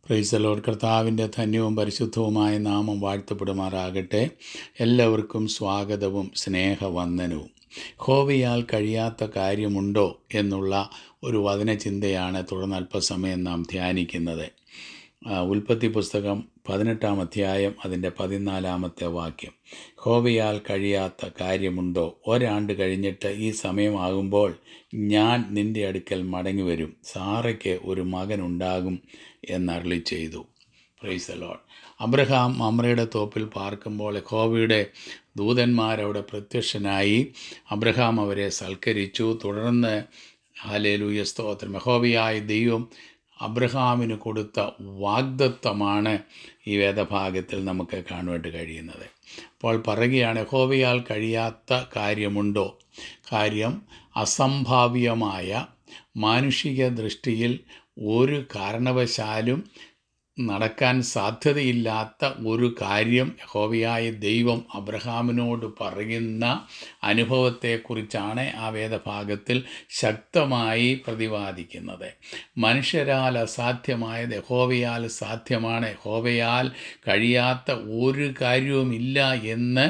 പ്രൈസലോട് കർത്താവിൻ്റെ ധന്യവും പരിശുദ്ധവുമായ നാമം വാഴ്ത്തപ്പെടുമാറാകട്ടെ എല്ലാവർക്കും സ്വാഗതവും സ്നേഹവന്ദനവും ഹോവിയാൽ കഴിയാത്ത കാര്യമുണ്ടോ എന്നുള്ള ഒരു വചനചിന്തയാണ് തുടർന്ന് അല്പസമയം നാം ധ്യാനിക്കുന്നത് ആ, ഉൽപ്പത്തി പുസ്തകം പതിനെട്ടാം അധ്യായം അതിൻ്റെ പതിനാലാമത്തെ വാക്യം ഹോവയാൽ കഴിയാത്ത കാര്യമുണ്ടോ ഒരാണ്ട് കഴിഞ്ഞിട്ട് ഈ സമയമാകുമ്പോൾ ഞാൻ നിന്റെ അടുക്കൽ മടങ്ങി വരും സാറയ്ക്ക് ഒരു മകനുണ്ടാകും എന്നരളി ചെയ്തു പ്രൈസ് ലോഡ് അബ്രഹാം അമ്രയുടെ തോപ്പിൽ പാർക്കുമ്പോൾ യഹോവയുടെ ദൂതന്മാരവിടെ പ്രത്യക്ഷനായി അബ്രഹാം അവരെ സൽക്കരിച്ചു തുടർന്ന് ഹാലേലൂയ സ്തോത്രം യഹോവയായ ദൈവം അബ്രഹാമിന് കൊടുത്ത വാഗ്ദത്വമാണ് ഈ വേദഭാഗത്തിൽ നമുക്ക് കാണുവാനായിട്ട് കഴിയുന്നത് അപ്പോൾ പറയുകയാണ് യഹോവയാൽ കഴിയാത്ത കാര്യമുണ്ടോ കാര്യം അസംഭാവ്യമായ മാനുഷിക ദൃഷ്ടിയിൽ ഒരു കാരണവശാലും നടക്കാൻ സാധ്യതയില്ലാത്ത ഒരു കാര്യം യഹോവയായ ദൈവം അബ്രഹാമിനോട് പറയുന്ന അനുഭവത്തെക്കുറിച്ചാണ് ആ വേദഭാഗത്തിൽ ശക്തമായി പ്രതിപാദിക്കുന്നത് മനുഷ്യരാൽ അസാധ്യമായത് യഹോവയാൽ സാധ്യമാണ് യഹോവയാൽ കഴിയാത്ത ഒരു കാര്യവുമില്ല എന്ന്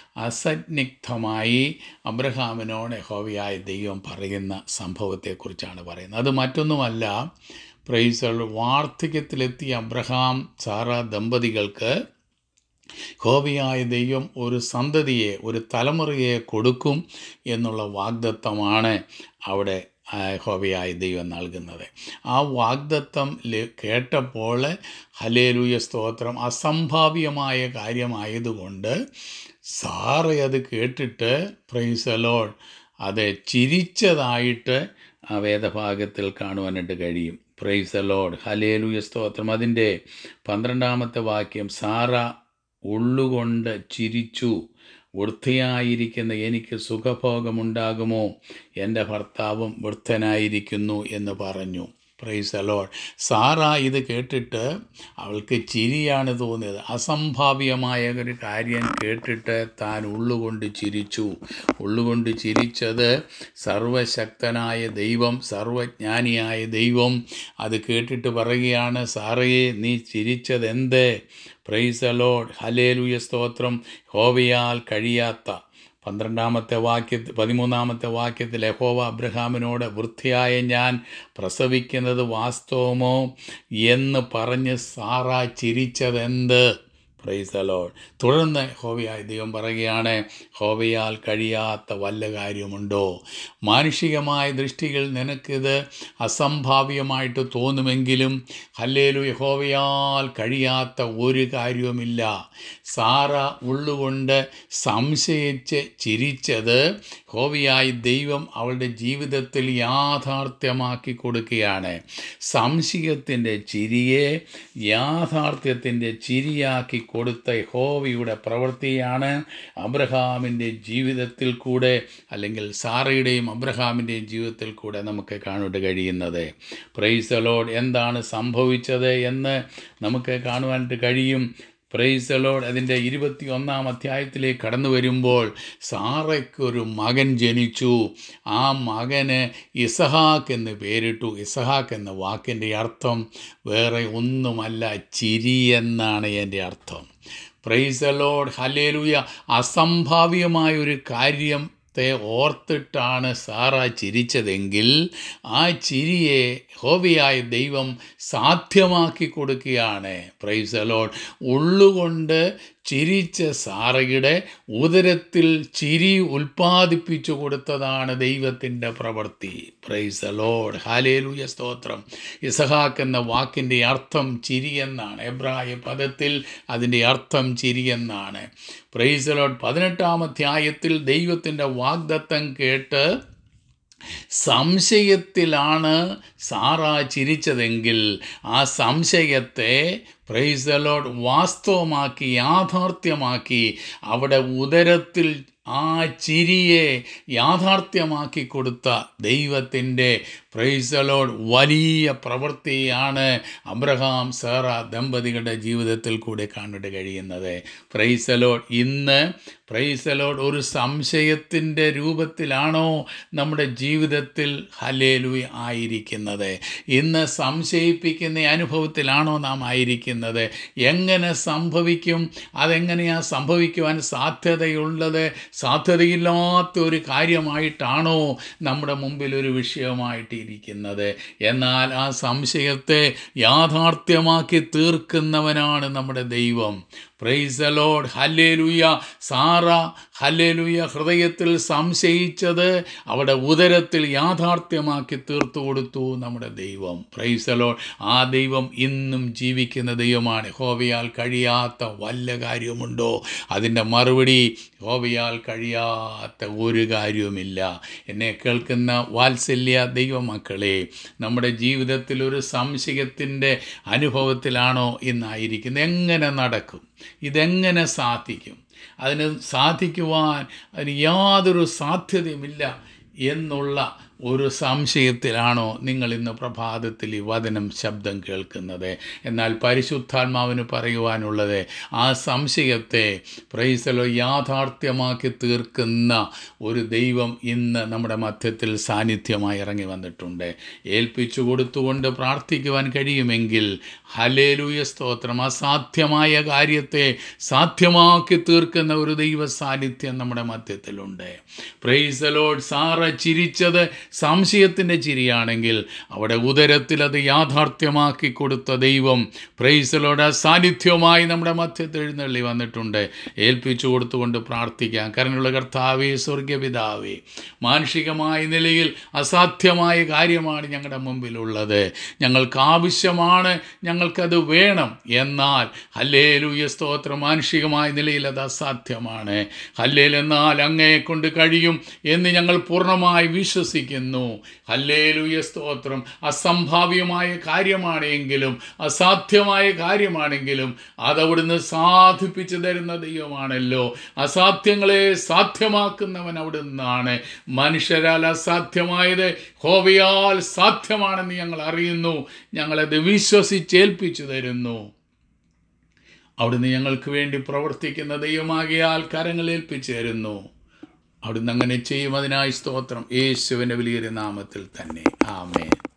അസന്നിഗ്ധമായി അബ്രഹാമിനോട് യഹോവയായ ദൈവം പറയുന്ന സംഭവത്തെക്കുറിച്ചാണ് പറയുന്നത് അത് മറ്റൊന്നുമല്ല പ്രൈസൾ വാർദ്ധക്യത്തിലെത്തിയ അബ്രഹാം സാറ ദമ്പതികൾക്ക് ഹോബിയായ ദൈവം ഒരു സന്തതിയെ ഒരു തലമുറയെ കൊടുക്കും എന്നുള്ള വാഗ്ദത്തമാണ് അവിടെ ആ, ഹോബിയായ ദൈവം നൽകുന്നത് ആ വാഗ്ദത്തം ല- കേട്ടപ്പോൾ ഹലേലൂയ സ്തോത്രം അസംഭാവ്യമായ കാര്യമായതുകൊണ്ട് സാറ് അത് കേട്ടിട്ട് പ്രൈസലോൾ അത് ചിരിച്ചതായിട്ട് ആ വേദഭാഗത്തിൽ കാണുവാനായിട്ട് കഴിയും പ്രൈസ് ലോഡ് ഹലേലുയ സ്തോത്രം അതിൻ്റെ പന്ത്രണ്ടാമത്തെ വാക്യം സാറ ഉള്ളുകൊണ്ട് ചിരിച്ചു വൃദ്ധയായിരിക്കുന്ന എനിക്ക് സുഖഭോഗമുണ്ടാകുമോ എൻ്റെ ഭർത്താവും വൃദ്ധനായിരിക്കുന്നു എന്ന് പറഞ്ഞു പ്രൈസ് അലോഡ് സാറ ഇത് കേട്ടിട്ട് അവൾക്ക് ചിരിയാണ് തോന്നിയത് അസംഭാവ്യമായ ഒരു കാര്യം കേട്ടിട്ട് താൻ ഉള്ളുകൊണ്ട് ചിരിച്ചു ഉള്ളുകൊണ്ട് ചിരിച്ചത് സർവശക്തനായ ദൈവം സർവജ്ഞാനിയായ ദൈവം അത് കേട്ടിട്ട് പറയുകയാണ് സാറയെ നീ ചിരിച്ചത് എന്ത് പ്രൈസ് അലോഡ് ഹലേലുയ സ്തോത്രം ഹോവയാൽ കഴിയാത്ത പന്ത്രണ്ടാമത്തെ വാക്യത്തിൽ പതിമൂന്നാമത്തെ വാക്യത്തിൽ യഹോവ അബ്രഹാമിനോട് വൃത്തിയായ ഞാൻ പ്രസവിക്കുന്നത് വാസ്തവമോ എന്ന് പറഞ്ഞ് സാറ ചിരിച്ചതെന്ത് പ്രൈസ് അലോഡ് തുടർന്ന് ഹോവയായ ദൈവം പറയുകയാണ് ഹോവയാൽ കഴിയാത്ത വല്ല കാര്യമുണ്ടോ മാനുഷികമായ ദൃഷ്ടിയിൽ നിനക്കിത് അസംഭാവ്യമായിട്ട് തോന്നുമെങ്കിലും ഹല്ലേലു യഹോവയാൽ കഴിയാത്ത ഒരു കാര്യവുമില്ല സാറ ഉള്ളുകൊണ്ട് സംശയിച്ച് ചിരിച്ചത് ഹോവിയായി ദൈവം അവളുടെ ജീവിതത്തിൽ യാഥാർത്ഥ്യമാക്കി കൊടുക്കുകയാണ് സംശയത്തിൻ്റെ ചിരിയെ യാഥാർത്ഥ്യത്തിൻ്റെ ചിരിയാക്കി കൊടുത്ത ഹോവിയുടെ പ്രവൃത്തിയാണ് അബ്രഹാമിൻ്റെ ജീവിതത്തിൽ കൂടെ അല്ലെങ്കിൽ സാറയുടെയും അബ്രഹാമിൻ്റെയും ജീവിതത്തിൽ കൂടെ നമുക്ക് കാണുവാൻ കഴിയുന്നത് പ്രൈസ് അലോഡ് എന്താണ് സംഭവിച്ചത് എന്ന് നമുക്ക് കാണുവാനായിട്ട് കഴിയും പ്രൈസ് അലോഡ് അതിൻ്റെ ഇരുപത്തി ഒന്നാം അധ്യായത്തിലേക്ക് കടന്നു വരുമ്പോൾ സാറയ്ക്കൊരു മകൻ ജനിച്ചു ആ മകന് ഇസഹാക്ക് എന്ന് പേരിട്ടു ഇസഹാക്ക് എന്ന വാക്കിൻ്റെ അർത്ഥം വേറെ ഒന്നുമല്ല ചിരി എന്നാണ് എൻ്റെ അർത്ഥം പ്രൈസ് അലോഡ് ഹലേലുയ അസംഭാവ്യമായ ഒരു കാര്യം ത്തെ ഓർത്തിട്ടാണ് സാറ ചിരിച്ചതെങ്കിൽ ആ ചിരിയെ ഹോബിയായ ദൈവം സാധ്യമാക്കി കൊടുക്കുകയാണ് പ്രൈസ് അലോഡ് ഉള്ളുകൊണ്ട് ചിരിച്ച സാറയുടെ ഉദരത്തിൽ ചിരി ഉൽപ്പാദിപ്പിച്ചു കൊടുത്തതാണ് ദൈവത്തിൻ്റെ പ്രവൃത്തി പ്രൈസ് അലോഡ് ഹാലേലൂയ സ്തോത്രം ഇസഹാക്ക് എന്ന വാക്കിൻ്റെ അർത്ഥം ചിരി എന്നാണ് എബ്രായ പദത്തിൽ അതിൻ്റെ അർത്ഥം ചിരി എന്നാണ് പ്രൈസ് അലോഡ് പതിനെട്ടാം അധ്യായത്തിൽ ദൈവത്തിൻ്റെ വാഗ്ദത്തം കേട്ട് സംശയത്തിലാണ് സാറ ചിരിച്ചതെങ്കിൽ ആ സംശയത്തെ പ്രൈസലോഡ് വാസ്തവമാക്കി യാഥാർത്ഥ്യമാക്കി അവിടെ ഉദരത്തിൽ ആ ചിരിയെ യാഥാർത്ഥ്യമാക്കി കൊടുത്ത ദൈവത്തിൻ്റെ പ്രൈസലോഡ് വലിയ പ്രവൃത്തിയാണ് അബ്രഹാം സേറ ദമ്പതികളുടെ ജീവിതത്തിൽ കൂടെ കാണാൻ കഴിയുന്നത് പ്രൈസലോഡ് ഇന്ന് പ്രൈസലോഡ് ഒരു സംശയത്തിൻ്റെ രൂപത്തിലാണോ നമ്മുടെ ജീവിതത്തിൽ ഹലേലു ആയിരിക്കുന്നത് ഇന്ന് സംശയിപ്പിക്കുന്ന അനുഭവത്തിലാണോ നാം ആയിരിക്കുന്നത് എങ്ങനെ സംഭവിക്കും അതെങ്ങനെയാണ് സംഭവിക്കുവാൻ സാധ്യതയുള്ളത് സാധ്യതയില്ലാത്ത ഒരു കാര്യമായിട്ടാണോ നമ്മുടെ മുമ്പിൽ ഒരു വിഷയമായിട്ട് ഇരിക്കുന്നത് എന്നാൽ ആ സംശയത്തെ യാഥാർത്ഥ്യമാക്കി തീർക്കുന്നവനാണ് നമ്മുടെ ദൈവം praise lord hallelujah Sarah hallelujah ഹൃദയത്തിൽ സംശയിച്ചത് അവിടെ ഉദരത്തിൽ യാഥാർത്ഥ്യമാക്കി തീർത്തു കൊടുത്തു നമ്മുടെ ദൈവം പ്രൈസ് ലോഡ് ആ ദൈവം ഇന്നും ജീവിക്കുന്ന ദൈവമാണ് ഹോവയാൽ കഴിയാത്ത വല്ല കാര്യമുണ്ടോ അതിൻ്റെ മറുപടി ഹോവയാൽ കഴിയാത്ത ഒരു കാര്യവുമില്ല എന്നെ കേൾക്കുന്ന വാത്സല്യ ദൈവമക്കളെ നമ്മുടെ ജീവിതത്തിൽ ഒരു സംശയത്തിൻ്റെ അനുഭവത്തിലാണോ ഇന്നായിരിക്കുന്നത് എങ്ങനെ നടക്കും ഇതെങ്ങനെ സാധിക്കും അതിന് സാധിക്കുവാൻ അതിന് യാതൊരു സാധ്യതയുമില്ല എന്നുള്ള ഒരു സംശയത്തിലാണോ നിങ്ങൾ ഇന്ന് പ്രഭാതത്തിൽ ഈ വചനം ശബ്ദം കേൾക്കുന്നത് എന്നാൽ പരിശുദ്ധാത്മാവിന് പറയുവാനുള്ളത് ആ സംശയത്തെ പ്രൈസലോ യാഥാർത്ഥ്യമാക്കി തീർക്കുന്ന ഒരു ദൈവം ഇന്ന് നമ്മുടെ മധ്യത്തിൽ സാന്നിധ്യമായി ഇറങ്ങി വന്നിട്ടുണ്ട് ഏൽപ്പിച്ചു കൊടുത്തുകൊണ്ട് പ്രാർത്ഥിക്കുവാൻ കഴിയുമെങ്കിൽ ഹലേലൂയ സ്തോത്രം അസാധ്യമായ കാര്യത്തെ സാധ്യമാക്കി തീർക്കുന്ന ഒരു ദൈവ സാന്നിധ്യം നമ്മുടെ മധ്യത്തിലുണ്ട് പ്രൈസലോഡ് സാറ ചിരിച്ചത് സംശയത്തിൻ്റെ ചിരിയാണെങ്കിൽ അവിടെ ഉദരത്തിൽ അത് യാഥാർത്ഥ്യമാക്കി കൊടുത്ത ദൈവം പ്രൈസലോട് സാന്നിധ്യവുമായി നമ്മുടെ മധ്യത്തിൽ എഴുന്നള്ളി വന്നിട്ടുണ്ട് ഏൽപ്പിച്ചു കൊടുത്തുകൊണ്ട് പ്രാർത്ഥിക്കാം കരുണയുള്ള കർത്താവേ സ്വർഗപിതാവേ മാനുഷികമായ നിലയിൽ അസാധ്യമായ കാര്യമാണ് ഞങ്ങളുടെ മുമ്പിലുള്ളത് ഞങ്ങൾക്ക് ആവശ്യമാണ് ഞങ്ങൾക്കത് വേണം എന്നാൽ ഹല്ലേലൂയ സ്തോത്രം മാനുഷികമായ നിലയിൽ അത് അസാധ്യമാണ് ഹല്ലേൽ എന്നാൽ അങ്ങയെ കൊണ്ട് കഴിയും എന്ന് ഞങ്ങൾ പൂർണ്ണമായി വിശ്വസിക്കുന്നു ഹല്ലേലൂയ സ്തോത്രം അസംഭാവ്യമായ കാര്യമാണ് എങ്കിലും അസാധ്യമായ കാര്യമാണെങ്കിലും അതവിടുന്ന് സാധിപ്പിച്ചു തരുന്ന ദൈവമാണല്ലോ അസാധ്യങ്ങളെ സാധ്യമാക്കുന്നവൻ അവിടുന്നാണ് മനുഷ്യരാൽ അസാധ്യമായത് ഹോവയാൽ സാധ്യമാണെന്ന് ഞങ്ങൾ അറിയുന്നു ഞങ്ങളത് വിശ്വസിച്ചേൽപ്പിച്ചു തരുന്നു അവിടുന്ന് ഞങ്ങൾക്ക് വേണ്ടി പ്രവർത്തിക്കുന്ന ദൈവമാകിയാൽ കരങ്ങൾ ഏൽപ്പിച്ചു തരുന്നു അവിടുന്ന് അങ്ങനെ ചെയ്യും അതിനായി സ്തോത്രം യേശുവിൻ്റെ വലിയൊരു നാമത്തിൽ തന്നെ ആമേ